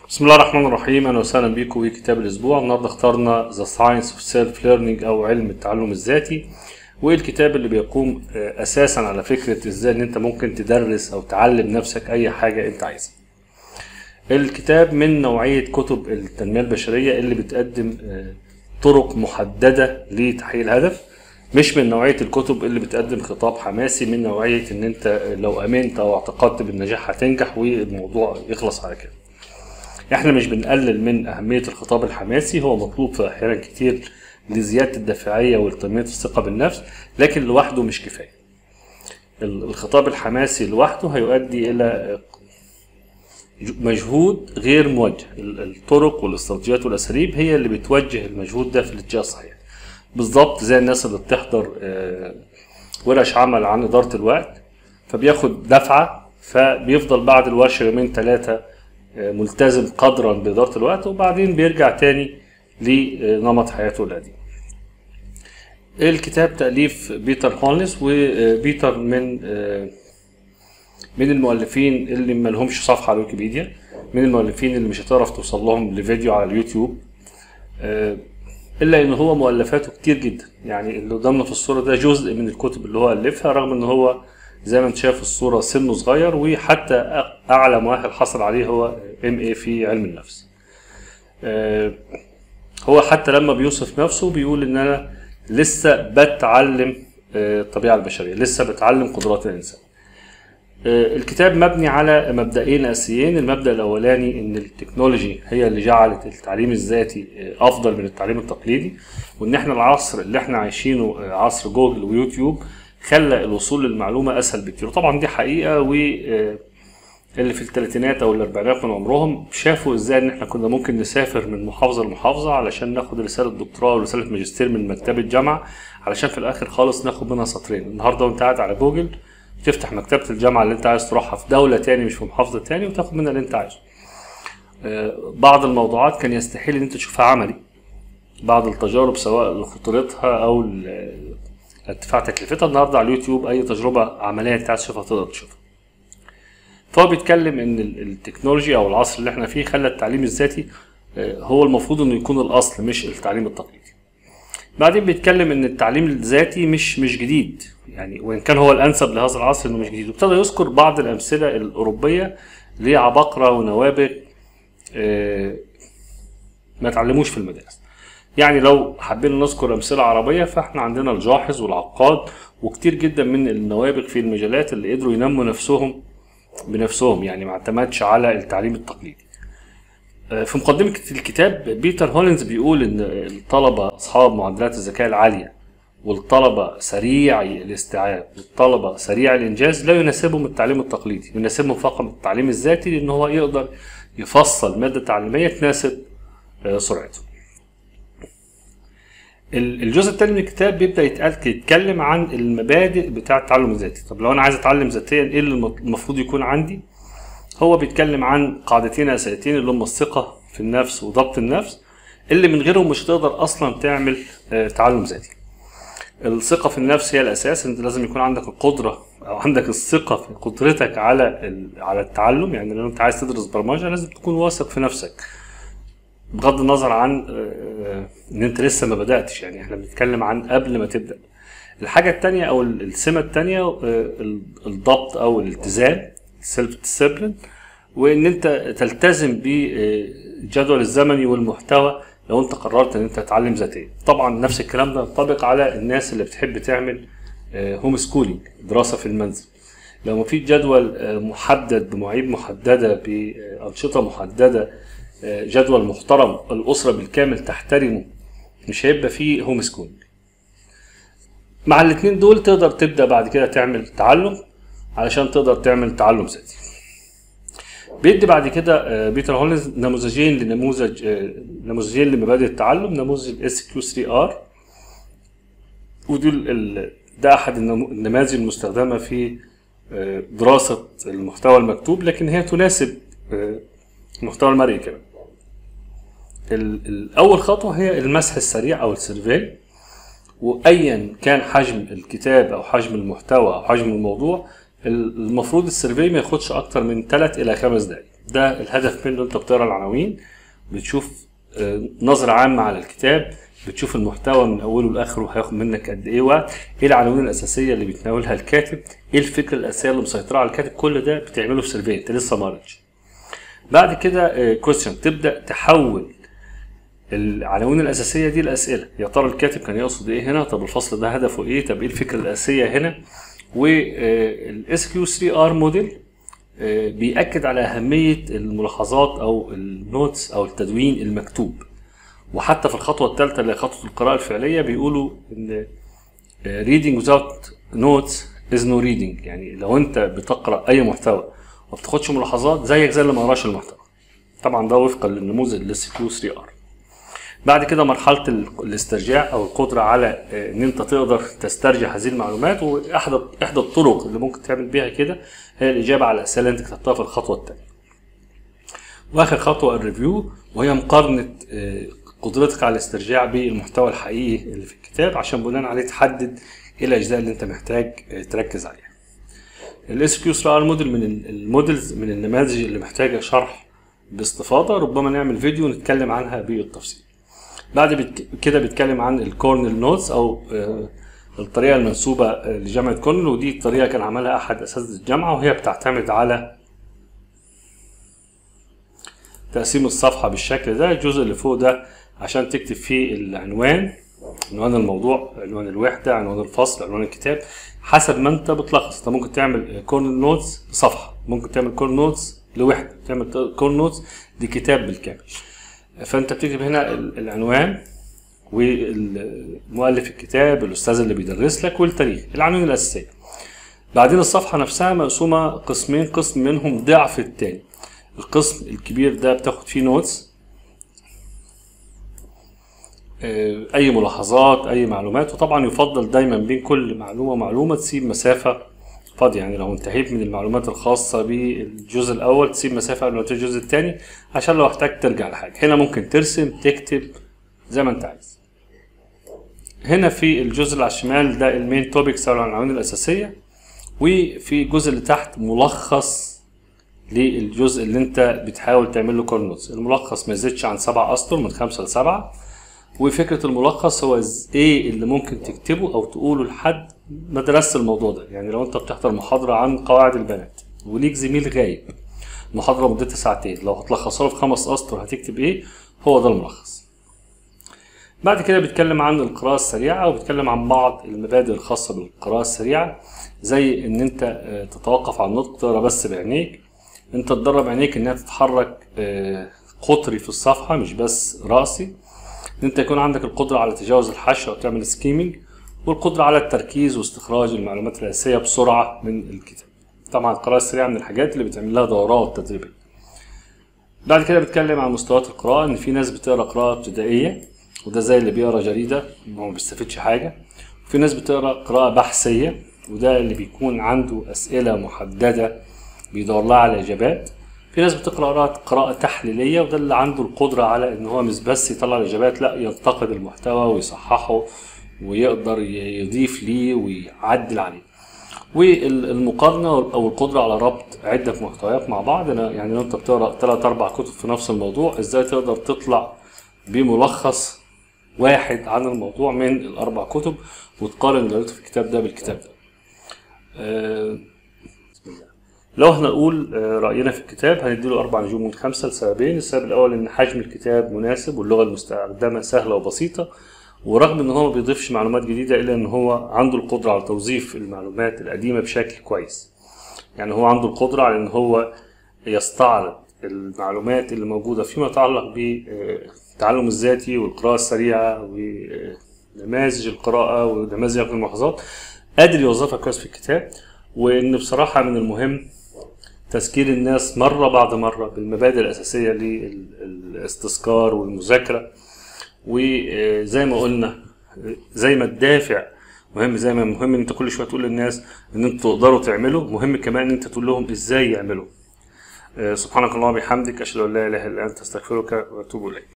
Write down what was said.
بسم الله الرحمن الرحيم اهلا وسهلا بيكم في كتاب الاسبوع النهارده اخترنا ذا ساينس اوف سيلف ليرنينج او علم التعلم الذاتي والكتاب اللي بيقوم آه، اساسا على فكره ازاي ان انت ممكن تدرس او تعلم نفسك اي حاجه انت عايزها الكتاب من نوعيه كتب التنميه البشريه اللي بتقدم آه، طرق محدده لتحقيق الهدف مش من نوعيه الكتب اللي بتقدم خطاب حماسي من نوعيه ان انت لو امنت او اعتقدت بالنجاح هتنجح والموضوع يخلص على كده احنا مش بنقلل من اهميه الخطاب الحماسي هو مطلوب في احيانا كتير لزياده الدافعيه ولتنميه الثقه بالنفس لكن لوحده مش كفايه ال- الخطاب الحماسي لوحده هيؤدي الى مجهود غير موجه ال- الطرق والاستراتيجيات والاساليب هي اللي بتوجه المجهود ده في الاتجاه الصحيح بالظبط زي الناس اللي بتحضر آه، ورش عمل عن اداره الوقت فبياخد دفعه فبيفضل بعد الورشه يومين ثلاثه ملتزم قدرا بإدارة الوقت وبعدين بيرجع تاني لنمط حياته القديم الكتاب تأليف بيتر هولنس وبيتر من من المؤلفين اللي ما لهمش صفحة على ويكيبيديا من المؤلفين اللي مش هتعرف توصل لهم لفيديو على اليوتيوب الا ان هو مؤلفاته كتير جدا يعني اللي قدامنا في الصورة ده جزء من الكتب اللي هو ألفها رغم ان هو زي ما انت شايف في الصورة سنه صغير وحتى أعلى مؤهل حصل عليه هو ام اي في علم النفس. آه، هو حتى لما بيوصف نفسه بيقول ان انا لسه بتعلم آه، الطبيعة البشرية، لسه بتعلم قدرات الانسان. آه، الكتاب مبني على مبدئين اساسيين، المبدأ الاولاني ان التكنولوجي هي اللي جعلت التعليم الذاتي آه، افضل من التعليم التقليدي، وان احنا العصر اللي احنا عايشينه آه، عصر جوجل ويوتيوب خلى الوصول للمعلومة أسهل بكتير وطبعا دي حقيقة و آه، اللي في الثلاثينات أو الأربعينات من عمرهم شافوا إزاي إن إحنا كنا ممكن نسافر من محافظة لمحافظة علشان ناخد رسالة دكتوراه أو رسالة ماجستير من مكتبة جامعة علشان في الآخر خالص ناخد منها سطرين النهاردة وأنت قاعد على جوجل تفتح مكتبة الجامعة اللي أنت عايز تروحها في دولة تاني مش في محافظة تاني وتاخد منها اللي أنت عايزه آه، بعض الموضوعات كان يستحيل إن أنت تشوفها عملي بعض التجارب سواء لخطورتها أو ل- ارتفاع تكلفتها النهارده على اليوتيوب اي تجربه عمليه انت عايز تشوفها تقدر تشوفها فهو بيتكلم ان ال- التكنولوجيا او العصر اللي احنا فيه خلى التعليم الذاتي آه، هو المفروض انه يكون الاصل مش التعليم التقليدي بعدين بيتكلم ان التعليم الذاتي مش مش جديد يعني وان كان هو الانسب لهذا العصر انه مش جديد وابتدى يذكر بعض الامثله الاوروبيه لعباقره ونوابغ آه، ما اتعلموش في المدارس يعني لو حبينا نذكر امثله عربيه فاحنا عندنا الجاحظ والعقاد وكتير جدا من النوابغ في المجالات اللي قدروا ينموا نفسهم بنفسهم يعني ما اعتمدش على التعليم التقليدي آه، في مقدمة الكتاب بيتر هولينز بيقول إن الطلبة أصحاب معدلات الذكاء العالية والطلبة سريعي الاستيعاب والطلبة سريع الإنجاز لا يناسبهم التعليم التقليدي يناسبهم فقط التعليم الذاتي لأن هو يقدر يفصل مادة تعليمية تناسب آه، سرعته ال- الجزء الثاني من الكتاب بيبدا يتقال- يتكلم عن المبادئ بتاع التعلم الذاتي طب لو انا عايز اتعلم ذاتيا ايه اللي الم- المفروض يكون عندي هو بيتكلم عن قاعدتين اساسيتين اللي هم الثقه في النفس وضبط النفس اللي من غيرهم مش هتقدر اصلا تعمل آه، تعلم ذاتي الثقه في النفس هي الاساس انت لازم يكون عندك القدره او عندك الثقه في قدرتك على ال- على التعلم يعني لو انت عايز تدرس برمجه لازم تكون واثق في نفسك بغض النظر عن آه، ان انت لسه ما بداتش يعني احنا بنتكلم عن قبل ما تبدا الحاجه التانية او ال- السمه التانية آه، ال- الضبط او الالتزام سيلف ديسيبلين وان انت تلتزم بالجدول الزمني والمحتوى لو انت قررت ان انت تتعلم ذاتيا طبعا نفس الكلام ده ينطبق على الناس اللي بتحب تعمل هوم سكولينج دراسه في المنزل لو في جدول آه، محدد بمواعيد محدده بانشطه محدده آه، جدول محترم الاسره بالكامل تحترمه مش هيبقى فيه هوم سكولينج مع الاثنين دول تقدر تبدا بعد كده تعمل تعلم علشان تقدر تعمل تعلم ذاتي بيدي بعد كده آه، بيتر هولينز نموذجين لنموذج آه، نموذجين لمبادئ التعلم نموذج الاس كيو 3 ار ودول ال- ده احد النمو- النماذج المستخدمه في آه، دراسه المحتوى المكتوب لكن هي تناسب آه، المحتوى المرئي كمان ال- الاول خطوه هي المسح السريع او السيرفي وايا كان حجم الكتاب او حجم المحتوى او حجم الموضوع المفروض السيرفي ما ياخدش اكتر من 3 الى 5 دقائق ده الهدف منه انت بتقرا العناوين بتشوف آه، نظرة عامة على الكتاب بتشوف المحتوى من اوله لاخره هياخد منك قد ايه وقت ايه العناوين الاساسيه اللي بيتناولها الكاتب ايه الفكره الاساسيه اللي مسيطره على الكاتب كل ده بتعمله في سيرفي انت لسه ما قريتش بعد كده كويستشن تبدا تحول العناوين الاساسيه دي لاسئله يا ترى الكاتب كان يقصد ايه هنا طب الفصل ده هدفه ايه طب ايه الفكره الاساسيه هنا والاس كيو 3 ار موديل بيأكد على أهمية الملاحظات أو النوتس أو التدوين المكتوب وحتى في الخطوة الثالثة اللي هي خطوة القراءة الفعلية بيقولوا إن آه، reading without notes is no reading يعني لو أنت بتقرأ أي محتوى وما بتاخدش ملاحظات زيك زي اللي ما قراش المحتوى طبعا ده وفقا للنموذج الاس كيو 3 ار بعد كده مرحله ال- الاسترجاع او القدره على آه، ان انت تقدر تسترجع هذه المعلومات واحدى احدى الطرق اللي ممكن تعمل بيها كده هي الاجابه على الاسئله اللي انت كتبتها في الخطوه الثانيه واخر خطوه الريفيو وهي مقارنه آه، قدرتك على الاسترجاع بالمحتوى الحقيقي اللي في الكتاب عشان بناء عليه تحدد ايه الاجزاء اللي انت محتاج آه، تركز عليها الاس كيو 3 ار موديل من ال- الموديلز من النماذج اللي محتاجه شرح باستفاضه ربما نعمل فيديو نتكلم عنها بالتفصيل بعد بت- كده بيتكلم عن الكورنل نوتس او آه، الطريقه المنسوبه آه، لجامعه كورنل ودي الطريقه كان عملها احد اساتذه الجامعه وهي بتعتمد على تقسيم الصفحه بالشكل ده الجزء اللي فوق ده عشان تكتب فيه العنوان عنوان الموضوع عنوان الوحده عنوان الفصل عنوان الكتاب حسب ما انت بتلخص انت ممكن تعمل كورنر نوتس صفحه ممكن تعمل كورنر نوتس لوحده تعمل كورنر نوتس لكتاب بالكامل فانت بتكتب هنا ال- العنوان والمؤلف الكتاب الاستاذ اللي بيدرس لك والتاريخ العناوين الاساسيه بعدين الصفحه نفسها مقسومه قسمين قسم منهم ضعف التاني القسم الكبير ده بتاخد فيه نوتس آه، اي ملاحظات اي معلومات وطبعا يفضل دايما بين كل معلومه ومعلومه تسيب مسافه فاضيه يعني لو انتهيت من المعلومات الخاصه بالجزء الاول تسيب مسافه قبل ما تبتدي الجزء الثاني عشان لو احتاج ترجع لحاجه هنا ممكن ترسم تكتب زي ما انت عايز هنا في الجزء اللي على الشمال ده المين توبكس او العناوين الاساسيه وفي الجزء اللي تحت ملخص للجزء اللي انت بتحاول تعمل له كورنوتس الملخص ما يزيدش عن سبع اسطر من خمسة لسبعة وفكرة الملخص هو إز- ايه اللي ممكن تكتبه او تقوله لحد ما درست الموضوع ده يعني لو انت بتحضر محاضرة عن قواعد البنات وليك زميل غايب محاضرة مدتها ساعتين لو هتلخصها له في خمس اسطر هتكتب ايه هو ده الملخص بعد كده بيتكلم عن القراءة السريعة وبيتكلم عن بعض المبادئ الخاصة بالقراءة السريعة زي ان انت آه، تتوقف على النطق تقرا بس بعينيك انت تدرب عينيك انها تتحرك آه، قطري في الصفحة مش بس رأسي ان انت يكون عندك القدرة على تجاوز الحشو او تعمل سكيمينج والقدرة على التركيز واستخراج المعلومات الأساسية بسرعة من الكتاب طبعا القراءة السريعة من الحاجات اللي بتعمل لها دورات تدريبية بعد كده بيتكلم عن مستويات القراءة إن في ناس بتقرا قراءة ابتدائية وده زي اللي بيقرا جريدة هو ما بيستفادش حاجة في ناس بتقرا قراءة بحثية وده اللي بيكون عنده أسئلة محددة بيدور لها على إجابات في ناس بتقرا قراءة قراءة تحليلية وده اللي عنده القدرة على إن هو مش بس يطلع الإجابات لا ينتقد المحتوى ويصححه ويقدر يضيف ليه ويعدل عليه والمقارنه او القدره على ربط عده محتويات مع بعض أنا يعني لو انت بتقرا ثلاث اربع كتب في نفس الموضوع ازاي تقدر تطلع بملخص واحد عن الموضوع من الاربع كتب وتقارن اللي قريته في الكتاب ده بالكتاب ده آه، بسم الله. لو هنقول آه، رأينا في الكتاب هنديله أربع نجوم من خمسة لسببين، السبب الأول إن حجم الكتاب مناسب واللغة المستخدمة سهلة وبسيطة، ورغم إن هو ما بيضيفش معلومات جديدة إلا إن هو عنده القدرة على توظيف المعلومات القديمة بشكل كويس. يعني هو عنده القدرة على إن هو يستعرض المعلومات اللي موجودة فيما يتعلق بالتعلم الذاتي والقراءة السريعة ونماذج القراءة ونماذج الملاحظات قادر يوظفها كويس في الكتاب وإن بصراحة من المهم تذكير الناس مرة بعد مرة بالمبادئ الأساسية للاستذكار والمذاكرة وزي ما قلنا زي ما الدافع مهم زي ما مهم ان انت كل شويه تقول للناس ان انتوا تقدروا تعملوا مهم كمان ان انت تقول لهم ازاي يعملوا آه، سبحانك اللهم وبحمدك اشهد ان لا اله الا انت استغفرك واتوب اليك